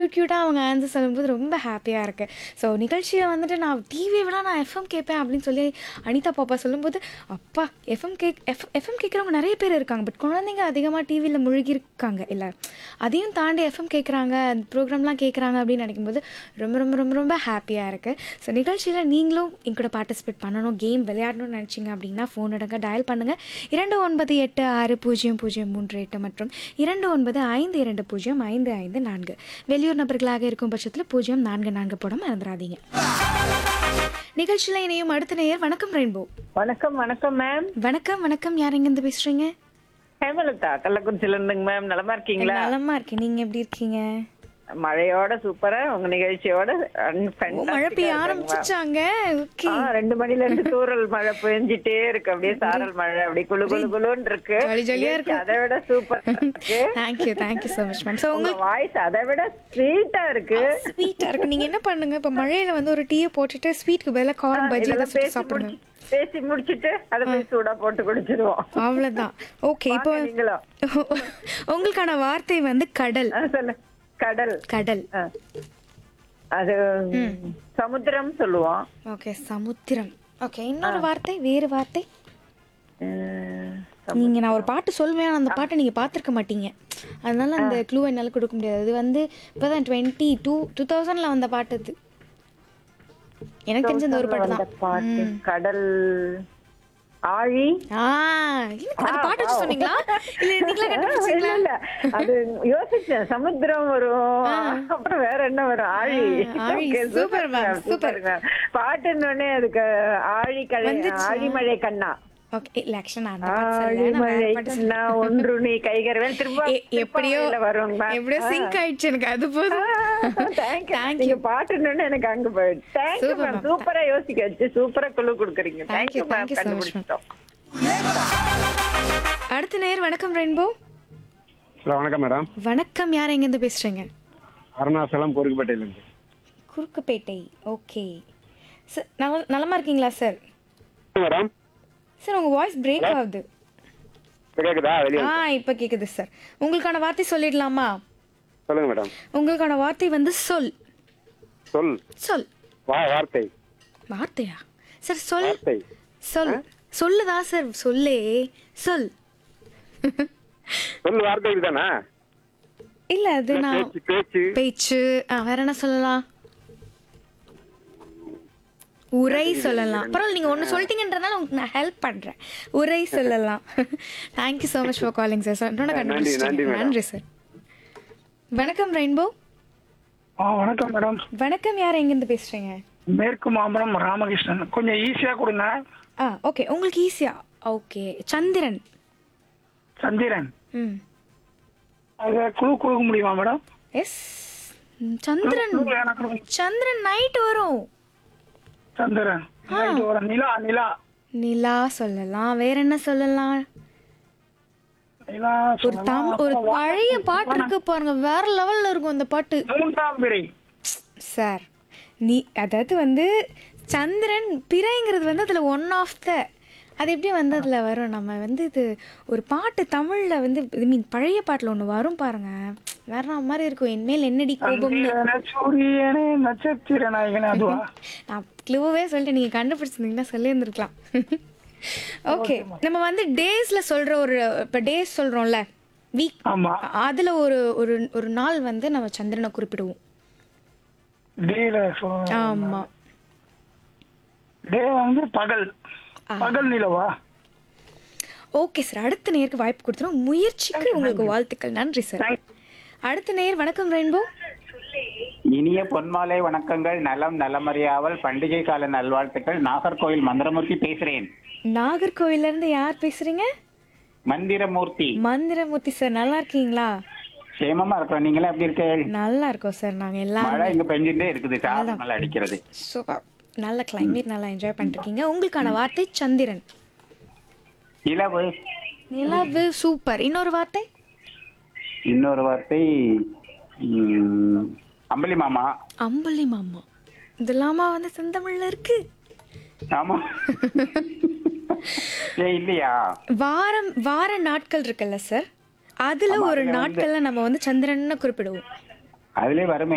க்யூட்டாக அவங்க ஆன்சர் சொல்லும்போது ரொம்ப ஹாப்பியாக இருக்கு ஸோ நிகழ்ச்சியில் வந்துட்டு நான் டிவியை விட நான் எஃப்எம் கேட்பேன் அப்படின்னு சொல்லி அனிதா பாப்பா சொல்லும்போது அப்பா எஃப்எம் கேக் எஃப் எஃப்எம் கேட்குறவங்க நிறைய பேர் இருக்காங்க பட் குழந்தைங்க அதிகமாக டிவியில் முழுகி இருக்காங்க இல்லை அதையும் தாண்டி எஃப்எம் கேட்குறாங்க அந்த ப்ரோக்ராம்லாம் கேட்குறாங்க அப்படின்னு நினைக்கும்போது ரொம்ப ரொம்ப ரொம்ப ரொம்ப ஹாப்பியாக இருக்குது ஸோ நிகழ்ச்சியில் நீங்களும் என் கூட பார்ட்டிசிபேட் பண்ணணும் கேம் விளையாடணும்னு நினச்சிங்க அப்படின்னா ஃபோன் எடுங்க டயல் பண்ணுங்கள் இரண்டு ஒன்பது எட்டு ஆறு பூஜ்ஜியம் பூஜ்ஜியம் மூன்று எட்டு மற்றும் இரண்டு ஒன்பது ஐந்து இரண்டு பூஜ்ஜியம் ஐந்து ஐந்து நான்கு வெளியூர் நபர்களாக இருக்கும் பட்சத்தில் பூஜ்ஜியம் நான்கு நான்கு போட மறந்துடாதீங்க நிகழ்ச்சியில் இணையும் அடுத்த நேயர் வணக்கம் ரெயின்போ வணக்கம் வணக்கம் மேம் வணக்கம் வணக்கம் யார் எங்கேருந்து பேசுகிறீங்க ஹேமலதா கள்ளக்குறிச்சில இருந்துங்க மேம் நலமா இருக்கீங்களா நலமா இருக்கேன் நீங்கள் எப்படி இருக்கீங்க மழையோட சூப்பரா உங்க நிகழ்ச்சியோட ஓ, மழை பெய்ய ஆரம்பிச்சிச்சாங்க ஓகே ரெண்டு மணில இருந்து தூறல் மழை பெஞ்சிட்டே இருக்கு அப்படியே சாரல் மழை அப்படியே குளு குளு குளுன்னு இருக்கு ஜாலி ஜாலியா இருக்கு. நிகழ்ச்சி அதை விட சூப்பர் இருக்கு thank you thank you so much ma'am so உங்க உங்களுக்கு வாய்ஸ் அதை விட ஸ்வீட்டா இருக்கு ஸ்வீட்டாக இருக்கு நீங்கள் என்ன பண்ணுங்க இப்போ மழையில் வந்து ஒரு டீயை போட்டுட்டு ஸ்வீட்க்கு பதிலாக கார்ன் பஜ்ஜி இதெல்லாம் ஏதாவது சுட்டு பேசி சாப்பிடுங்க முடிச்சு- பேசி முடிச்சிட்டு அதை போய் சூடா போட்டு குடிச்சிருவோம் அவ்வளோதான் ஓகே இப்போ வாங்க நீங்களும் உங்களுக்கான வார்த்தை வந்து கடல் ஆ, சொல்லு கடல் கடல் ஆ. அது சமுத்திரம் சொல்லுவோம் ஓகே சமுத்திரம் ஓகே இன்னொரு வார்த்தை வேறு வார்த்தை உம், நீங்க நான் ஒரு பாட்டு சொல்வேன் ஆனா அந்த பாட்டை நீங்க பார்த்துருக்க மாட்டீங்க அதனால அந்த க்ளூ என்னால் கொடுக்க முடியாது அது வந்து இப்போதான் டுவெண்ட்டி டூ டூ தௌசண்ட்ல வந்த பாட்டு அது எனக்கு தெரிஞ்ச அந்த ஒரு பாட்டு வந்த தான் பாட்டு கடல் ஆழி ஆ இல்ல, அந்த பாட்டு வச்சு சொன்னீங்களா இல்ல நீங்களா இல்ல கண்டுபிடிச்சீங்களா இல்ல அது யோசிச்சேன் சமுத்திரம் வரும் அப்புறம் வேற என்ன வரும் ஆழி ஆ, ஆழி. Okay, Super ma'am, ma'am, super. super ma'am. பாட்டுன்னு உடனே அதுக்கு ஆழி கழை வந்துச்சா? ஆழிமழை கண்ணா ஓகே இல்ல ஆக்சுவலா நான் அந்த பாட்டு சொல்லல நான் ஆழிமழை வேற பாட்டு கண்ணா ஒன்று நீ கைகரவேல் திரும்ப எ- எப்படியோ வரும் எப்படியோ சிங்க் ஆயிடுச்சு எனக்கு அது போதும் தேங்க்யூ Thank நீங்க பாட்டுன்னு உடனே எனக்கு அங்க போயிடுச்சு தேங்க்யூ Super மேம் ma'am. சூப்பரா யோசிக்க வச்சு சூப்பரா குழு கொடுக்குறீங்க Thank you, thank you thank ma'am you so much, ma'am. கண்டுபிடிச்சிட்டோம் அடுத்த நேர் வணக்கம் ரெயின்போ ஹலோ வணக்கம் மேடம் வணக்கம் யார் எங்கேருந்து பேசுறீங்க அருணாசலம் கோரிக்கப்பேட்டையிலேருந்து குறுக்குப்பேட்டை ஓகே சார் நல நலமா இருக்கீங்களா சார் மேடம் சார் உங்கள் வாய்ஸ் பிரேக் ஆகுது இப்போ கேட்குதா வெளியே ஆ இப்போ கேட்குது சார் உங்களுக்கான வார்த்தை சொல்லிடலாமா சொல்லுங்க மேடம் உங்களுக்கான வார்த்தை வந்து சொல் சொல் சொல் வா வார்த்தை வார்த்தையா சார் சொல் வார்த்தை சொல் சொல்லுதா சார் சொல்லே சொல் சொல் வார்த்தை இதுதானா இல்லை அது நான் பேச்சு பேச்சு பேச்சு ஆ வேற என்ன சொல்லலாம் உரை சொல்லலாம் பரவாயில்ல நீங்கள் ஒன்று சொல்லிட்டீங்கன்றதுனால உங்களுக்கு நான் ஹெல்ப் பண்ணுறேன் உரை சொல்லலாம் thank you so much for calling sir sir இன்னொன்று நன்றி, நன்றி கண்டுபிடிச்சிட்டீங்க madam. நன்றி சார் வணக்கம் ரெயின்போ ஆ வணக்கம் மேடம் வணக்கம் யார் எங்கேருந்து பேசுகிறீங்க மேற்கு மாம்பலம் ராமகிருஷ்ணன் கொஞ்சம் ஈஸியா கொடுங்க ஆ ஓகே உங்களுக்கு ஈஸியா ஓகே சந்திரன் சந்திரன் ம் அதை குழு கொடுக்க முடியுமா மேடம் எஸ் சந்திரன் குழு எனக்கு கொடுங்க. சந்திரன் நைட் வரும் சந்திரன் நைட்டு வர நிலா நிலா நிலா சொல்லலாம் வேற என்ன சொல்லலாம் நிலா ஒரு சொல்லலாம். தம் ஒரு பழைய பாட்டு இருக்கு பாருங்க வேற லெவல்ல இருக்கும் அந்த பாட்டு மூன்றாம் பிறை சார் நீ அதாவது வந்து சந்திரன் பிறைங்கிறது வந்து அதில் ஒன் ஆஃப் த அது எப்படி வந்து அதில் வரும் நம்ம வந்து இது ஒரு பாட்டு தமிழில் வந்து ஐ மீன் பழைய பாட்டில் ஒன்று வரும் பாருங்க வேற மாதிரி இருக்கும் என்மேல் என்னடி கோபம்னு சந்திரனே, சூரியனே நட்சத்திர நாயகனே அதுவா நான் க்ளூவே சொல்லிட்டு நீங்கள் கண்டுபிடிச்சிருந்தீங்கன்னா சொல்லியிருந்துருக்கலாம் ஓகே நம்ம வந்து டேஸில் சொல்கிற ஒரு இப்போ டேஸ் சொல்கிறோம்ல வீக் ஆமா அதில் ஒரு ஒரு ஒரு நாள் வந்து நம்ம சந்திரனை குறிப்பிடுவோம் டேல சொல்லுங்க ஆமாம் டே வந்து பகல் பகல் நிலவா ஓகே சார் அடுத்த நேருக்கு வாய்ப்பு கொடுத்துரும் முயற்சிக்கு உங்களுக்கு வாழ்த்துக்கள் நன்றி சார் அடுத்த நேர் வணக்கம் ரெயின்போ இனிய பொன்மாலை வணக்கங்கள் நலம் நலமறியாவல் பண்டிகை கால நல்வாழ்த்துக்கள் நாகர்கோவில் மந்திரமூர்த்தி பேசுறேன் நாகர்கோவில்ல இருந்து யார் பேசுறீங்க மந்திரமூர்த்தி மந்திரமூர்த்தி சார் நல்லா இருக்கீங்களா சேமமா இருக்கிறோம் நீங்களே எப்படி இருக்கீங்க நல்லா இருக்கோம் சார் நாங்கள் மழை எல்லாரும் இங்க பெஞ்சுட்டே இருக்குது சாரல் மழை அடிக்கிறது சூப்பர் நல்ல கிளைமேட் நல்லா என்ஜாய் பண்ணிருக்கீங்க உங்களுக்கான வார்த்தை சந்திரன் இலவு நிலவு சூப்பர் இன்னொரு வார்த்தை இன்னொரு வார்த்தை ம், அம்பலி மாமா அம்புலி மாமா இதெல்லாமா வந்து செந்தமிழ்ல இருக்கு ஆமா ஏ இல்லையா வாரம் வார நாட்கள் இருக்குல்ல சார் அதுல ஒரு நாட்கள்ல நம்ம வந்து சந்திரன்னு குறிப்பிடுவோம் அதுலயே வருமே